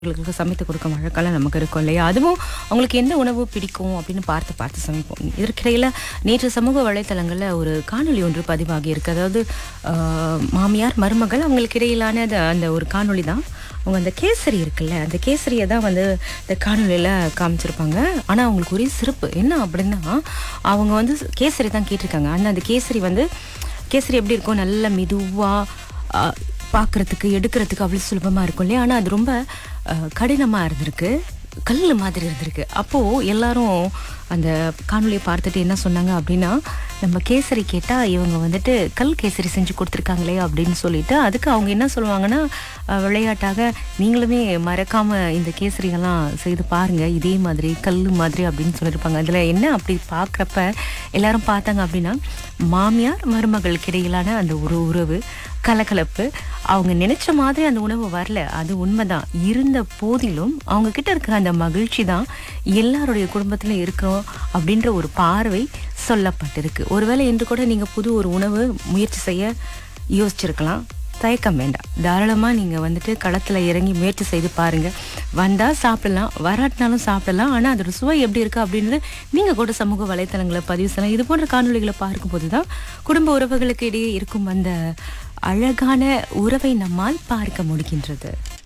அவங்களுக்கு சமைத்து கொடுக்கும் வழக்கெல்லாம் நமக்கு இருக்கும் இல்லையா அதுவும் அவங்களுக்கு எந்த உணவு பிடிக்கும் அப்படின்னு பார்த்து பார்த்து சமைப்போம் இதற்கிடையில் நேற்று சமூக வலைத்தளங்களில் ஒரு காணொளி ஒன்று பதிவாகி இருக்கு அதாவது ஆஹ், மாமியார் மருமகள் அவங்களுக்கு இடையிலான அந்த- அந்த ஒரு காணொளி தான் அவங்க அந்த கேசரி இருக்குல்ல அந்த கேசரியை தான் வந்து இந்த காணொலியில் காமிச்சிருப்பாங்க ஆனால் அவங்களுக்கு ஒரே சிறப்பு என்ன அப்படின்னா அவங்க வந்து கேசரி தான் கேட்டிருக்காங்க ஆனால் அந்த கேசரி வந்து கேசரி எப்படி இருக்கும் நல்ல மெதுவாக பார்க்கறதுக்கு எடுக்கிறதுக்கு அவ்வளோ சுலபமாக இருக்கும் இல்லையா ஆனால் அது ரொம்ப கடினமாக இருந்திருக்கு கல் மாதிரி இருந்திருக்கு அப்போது எல்லாரும் அந்த காணொலியை பார்த்துட்டு என்ன சொன்னாங்க அப்படின்னா நம்ம கேசரி கேட்டால் இவங்க வந்துட்டு கல் கேசரி செஞ்சு கொடுத்துருக்காங்களே அப்படின்னு சொல்லிட்டு அதுக்கு அவங்க என்ன சொல்லுவாங்கன்னா அஹ், விளையாட்டாக நீங்களுமே மறக்காமல் இந்த கேசரியெல்லாம் செய்து பாருங்கள் இதே மாதிரி கல் மாதிரி அப்படின்னு சொல்லியிருப்பாங்க அதில் என்ன அப்படி பார்க்குறப்ப எல்லாரும் பார்த்தாங்க அப்படின்னா மாமியார் மருமகளுக்கு இடையிலான அந்த ஒரு உறவு கலகலப்பு அவங்க நினைச்ச மாதிரி அந்த உணவு வரல அது உண்மைதான் இருந்த போதிலும் அவங்க கிட்ட இருக்கிற அந்த மகிழ்ச்சி தான் எல்லாருடைய குடும்பத்திலும் இருக்கிறோம் அப்படின்ற ஒரு பார்வை சொல்லப்பட்டிருக்கு ஒருவேளை இன்று கூட நீங்க புது ஒரு உணவு முயற்சி செய்ய யோசிச்சிருக்கலாம் தயக்கம் வேண்டாம் தாராளமாக நீங்கள் வந்துட்டு களத்தில் இறங்கி முயற்சி செய்து பாருங்கள் வந்தால் சாப்பிடலாம் வராட்டினாலும் சாப்பிடலாம் ஆனால் அதோட சுவை எப்படி இருக்குது அப்படின்றது நீங்கள் கூட சமூக வலைத்தளங்களை பதிவு செய்யலாம் இது போன்ற காணொளிகளை பார்க்கும்போது தான் குடும்ப உறவுகளுக்கு இடையே இருக்கும் அந்த அழகான உறவை நம்மால் பார்க்க முடிகின்றது